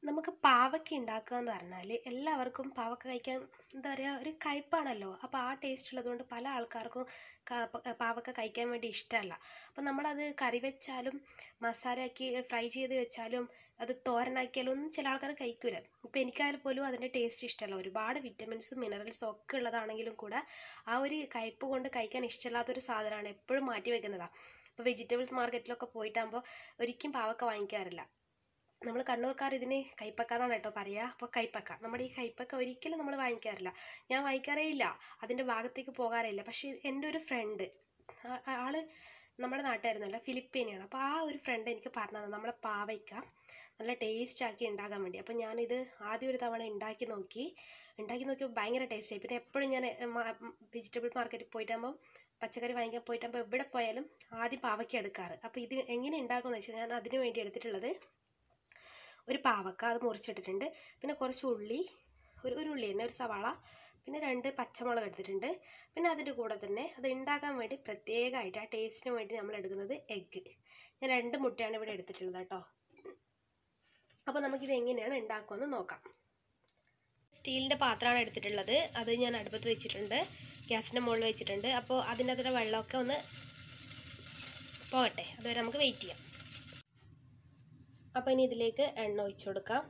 നമുക്ക് പാവയ്ക്ക ഉണ്ടാക്കുക എന്ന് പറഞ്ഞാൽ എല്ലാവർക്കും പാവയ്ക്ക കഴിക്കാൻ എന്താ പറയുക ഒരു കയ്പ്പാണല്ലോ അപ്പോൾ ആ ടേസ്റ്റ് ഉള്ളതുകൊണ്ട് പല ആൾക്കാർക്കും ക- പ- പാവയ്ക്ക കഴിക്കാൻ വേണ്ടി ഇഷ്ടമല്ല അപ്പോൾ നമ്മളത് കറി വെച്ചാലും മസാലയാക്കി ഫ്രൈ ചെയ്ത് വെച്ചാലും അത് തോരനാക്കിയാലും ഒന്നും ചില ആൾക്കാർ കഴിക്കൂല ഇപ്പോൾ എനിക്കായാലും പോലും അതിൻ്റെ ടേസ്റ്റ് ഇഷ്ടമല്ല ഒരുപാട് വിറ്റമിൻസും മിനറൽസും ഒക്കെ ഉള്ളതാണെങ്കിലും കൂടെ ആ ഒരു കയ്പ്പ് കൊണ്ട് കഴിക്കാൻ ഇഷ്ടമില്ലാത്തൊരു സാധനമാണ് എപ്പോഴും മാറ്റി വെക്കുന്നതാണ് ഇപ്പോൾ വെജിറ്റബിൾസ് മാർക്കറ്റിലൊക്കെ പോയിട്ടാകുമ്പോൾ ഒരിക്കലും പാവയ്ക്ക വാങ്ങിക്കാറില്ല നമ്മൾ കണ്ണൂർക്കാർ ഇതിന് കൈപ്പക്ക എന്നാണ് കേട്ടോ പറയുക അപ്പോൾ കൈപ്പക്ക നമ്മുടെ ഈ കൈപ്പക്ക ഒരിക്കലും നമ്മൾ വാങ്ങിക്കാറില്ല ഞാൻ വാങ്ങിക്കാറേ ഇല്ല അതിൻ്റെ ഭാഗത്തേക്ക് പോകാറേ ഇല്ല പക്ഷേ എൻ്റെ ഒരു ഫ്രണ്ട് ആള് നമ്മുടെ നാട്ടുകാരനല്ല ഫിലിപ്പീനിയാണ് അപ്പോൾ ആ ഒരു ഫ്രണ്ട് എനിക്ക് പറഞ്ഞു തന്നെ നമ്മളെ പാവയ്ക്ക നല്ല ടേസ്റ്റ് ആക്കി ഉണ്ടാക്കാൻ വേണ്ടി അപ്പോൾ ഞാനിത് ആദ്യം ഒരു തവണ ഉണ്ടാക്കി നോക്കി ഉണ്ടാക്കി നോക്കിയപ്പോൾ ഭയങ്കര ടേസ്റ്റായി പിന്നെ എപ്പോഴും ഞാൻ വെജിറ്റബിൾ മാർക്കറ്റിൽ പോയിട്ടാകുമ്പോൾ പച്ചക്കറി വാങ്ങിക്കാൻ പോയിട്ടാകുമ്പോൾ എവിടെ പോയാലും ആദ്യം പാവയ്ക്ക എടുക്കാറ് അപ്പോൾ ഇത് എങ്ങനെ ഉണ്ടാക്കുമെന്ന് വെച്ചാൽ ഞാൻ അതിന് വേണ്ടി എടുത്തിട്ടുള്ളത് ഒരു പാവക്ക അത് മുറിച്ചിട്ടിട്ടുണ്ട് പിന്നെ കുറച്ച് ഉള്ളി ഒരു ഒരു ഉള്ളി തന്നെ ഒരു സവാള പിന്നെ രണ്ട് പച്ചമുളക് എടുത്തിട്ടുണ്ട് പിന്നെ അതിൻ്റെ കൂടെ തന്നെ അത് ഉണ്ടാക്കാൻ വേണ്ടി പ്രത്യേകമായിട്ട് ആ ടേസ്റ്റിന് വേണ്ടി നമ്മൾ എടുക്കുന്നത് എഗ്ഗ് ഞാൻ രണ്ട് മുട്ടയാണ് ഇവിടെ എടുത്തിട്ടുള്ളത് കേട്ടോ അപ്പോൾ നമുക്കിത് എങ്ങനെയാണ് ഉണ്ടാക്കുമെന്ന് നോക്കാം സ്റ്റീലിൻ്റെ പാത്രമാണ് എടുത്തിട്ടുള്ളത് അത് ഞാൻ അടുപ്പത്ത് വെച്ചിട്ടുണ്ട് ഗ്യാസിൻ്റെ മുകളിൽ വെച്ചിട്ടുണ്ട് അപ്പോൾ അതിൻ്റെ അകത്തുള്ള വെള്ളമൊക്കെ ഒന്ന് പോകട്ടെ അതുവരെ നമുക്ക് വെയിറ്റ് ചെയ്യാം അപ്പോൾ ഇനി ഇതിലേക്ക് എണ്ണ ഒഴിച്ചു കൊടുക്കാം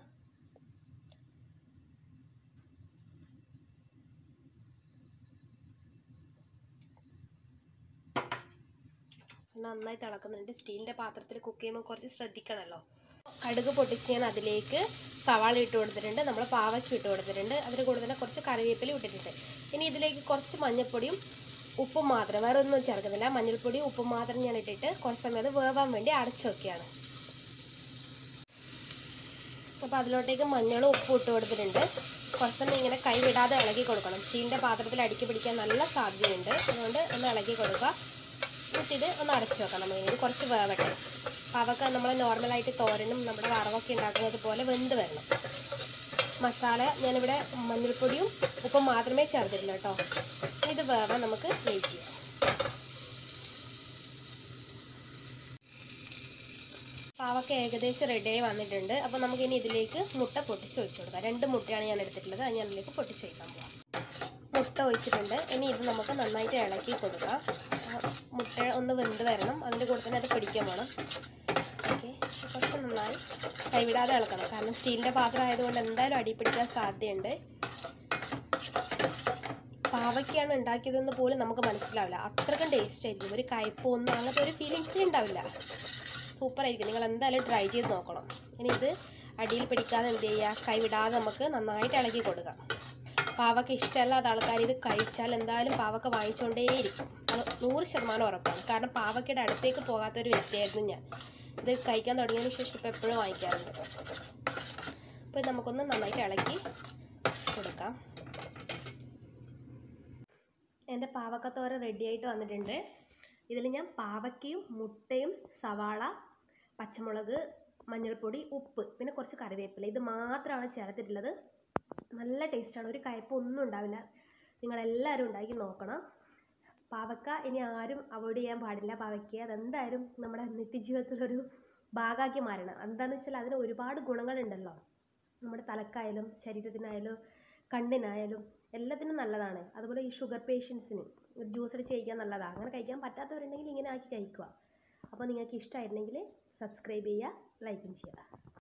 നന്നായി തിളക്കുന്നുണ്ട് സ്റ്റീലിൻ്റെ പാത്രത്തിൽ കുക്ക് ചെയ്യുമ്പോൾ കുറച്ച് ശ്രദ്ധിക്കണമല്ലോ കടുക് പൊട്ടിച്ച് ഞാൻ അതിലേക്ക് സവാള ഇട്ട് കൊടുത്തിട്ടുണ്ട് നമ്മൾ പാവയ്ക്ക് ഇട്ട് കൊടുത്തിട്ടുണ്ട് അതിന് കൂടെ തന്നെ കുറച്ച് കറിവേപ്പില ഇട്ടിട്ടുണ്ട് ഇനി ഇതിലേക്ക് കുറച്ച് മഞ്ഞൾപ്പൊടിയും ഉപ്പും മാത്രം വേറെ ഒന്നും ചേർക്കുന്നില്ല മഞ്ഞൾപ്പൊടിയും ഉപ്പും മാത്രം ഞാൻ ഇട്ടിട്ട് കുറച്ച് സമയം അത് വേവാൻ വേണ്ടി അടച്ചു വെക്കുകയാണ് അപ്പോൾ അതിലോട്ടേക്ക് മഞ്ഞളും ഉപ്പും ഇട്ട് കൊടുത്തിട്ടുണ്ട് കുറച്ച് സമയം ഇങ്ങനെ കൈ വിടാതെ ഇളക്കി കൊടുക്കണം സ്റ്റീലിൻ്റെ പാത്രത്തിൽ അടുക്കി പിടിക്കാൻ നല്ല സാധ്യതയുണ്ട് അതുകൊണ്ട് ഒന്ന് ഇളക്കി കൊടുക്കുക എന്നിട്ടിത് ഒന്ന് അടച്ചു വെക്കണം നമ്മൾ ഇത് കുറച്ച് വേവട്ടെ പാവക്ക നമ്മൾ നോർമലായിട്ട് തോരനും നമ്മുടെ വറവൊക്കെ ഉണ്ടാക്കുന്നത് പോലെ വെന്ത് വരണം മസാല ഞാനിവിടെ മഞ്ഞൾപ്പൊടിയും ഉപ്പും മാത്രമേ ചേർത്തിട്ടില്ല കേട്ടോ ഇത് വേവാൻ നമുക്ക് വെയിറ്റ് ചെയ്യാം പാവക്ക ഏകദേശം റെഡിയായി വന്നിട്ടുണ്ട് അപ്പോൾ നമുക്കിനി ഇതിലേക്ക് മുട്ട പൊട്ടിച്ച് ഒഴിച്ചു കൊടുക്കാം രണ്ട് മുട്ടയാണ് ഞാൻ എടുത്തിട്ടുള്ളത് അത് ഞാൻ ഇതിലേക്ക് പൊട്ടിച്ച് ഒഴിക്കാൻ പോകാം മുട്ട ഒഴിച്ചിട്ടുണ്ട് ഇനി ഇത് നമുക്ക് നന്നായിട്ട് ഇളക്കി കൊടുക്കാം ആ മുട്ട ഒന്ന് വെന്ത് വരണം അതിൻ്റെ കൂടെ തന്നെ അത് പിടിക്കാൻ വേണം ഓക്കെ കുറച്ച് നന്നായി കൈവിടാതെ ഇളക്കണം കാരണം സ്റ്റീലിൻ്റെ പാത്രം ആയതുകൊണ്ട് എന്തായാലും അടി പിടിക്കാൻ സാധ്യതയുണ്ട് പാവയ്ക്കാണ് ഉണ്ടാക്കിയതെന്ന് പോലും നമുക്ക് മനസ്സിലാവില്ല അത്രയ്ക്കും ടേസ്റ്റ് ആയിരിക്കും ഒരു കയ്പൊന്നും അങ്ങനത്തെ ഒരു ഫീലിങ്സേ ഉണ്ടാവില്ല സൂപ്പർ ആയിരിക്കും നിങ്ങൾ എന്തായാലും ട്രൈ ചെയ്ത് നോക്കണം ഇനി ഇത് അടിയിൽ പിടിക്കാതെ എന്ത് ചെയ്യുക കൈവിടാതെ നമുക്ക് നന്നായിട്ട് ഇളക്കി കൊടുക്കാം പാവക്ക ഇഷ്ടമല്ലാത്ത ആൾക്കാർ ഇത് കഴിച്ചാൽ എന്തായാലും പാവക്ക വാങ്ങിച്ചുകൊണ്ടേയിരിക്കും അത് നൂറ് ശതമാനം ഉറപ്പാണ് കാരണം പാവക്കയുടെ അടുത്തേക്ക് പോകാത്തൊരു വ്യക്തിയായിരുന്നു ഞാൻ ഇത് കഴിക്കാൻ തുടങ്ങിയതിന് ശേഷം ഇപ്പോൾ എപ്പോഴും വാങ്ങിക്കാറുണ്ട് അപ്പോൾ ഇത് നമുക്കൊന്ന് നന്നായിട്ട് ഇളക്കി കൊടുക്കാം എൻ്റെ പാവക്കത്തോര റെഡി ആയിട്ട് വന്നിട്ടുണ്ട് ഇതിൽ ഞാൻ പാവയ്ക്കയും മുട്ടയും സവാള പച്ചമുളക് മഞ്ഞൾപ്പൊടി ഉപ്പ് പിന്നെ കുറച്ച് കറിവേപ്പില ഇത് മാത്രമാണ് ചേർത്തിട്ടുള്ളത് നല്ല ടേസ്റ്റാണ് ഒരു കയ്പൊന്നും ഉണ്ടാവില്ല നിങ്ങളെല്ലാവരും ഉണ്ടാക്കി നോക്കണം പാവക്ക ഇനി ആരും അവോയ്ഡ് ചെയ്യാൻ പാടില്ല പാവയ്ക്ക അതെന്തായാലും നമ്മുടെ നിത്യജീവിതത്തിലൊരു ഭാഗമാക്കി മാറണം എന്താണെന്ന് വെച്ചാൽ അതിന് ഒരുപാട് ഗുണങ്ങളുണ്ടല്ലോ നമ്മുടെ തലക്കായാലും ശരീരത്തിനായാലും കണ്ണിനായാലും എല്ലാത്തിനും നല്ലതാണ് അതുപോലെ ഈ ഷുഗർ പേഷ്യൻസിന് ഒരു ജ്യൂസ് അടിച്ച് കഴിക്കാൻ നല്ലതാണ് അങ്ങനെ കഴിക്കാൻ പറ്റാത്തവരുണ്ടെങ്കിൽ ഇങ്ങനെ ആക്കി കഴിക്കുക അപ്പോൾ നിങ്ങൾക്ക് ഇഷ്ടമായിരുന്നെങ്കിൽ സബ്സ്ക്രൈബ് ചെയ്യുക ലൈക്കും ചെയ്യുക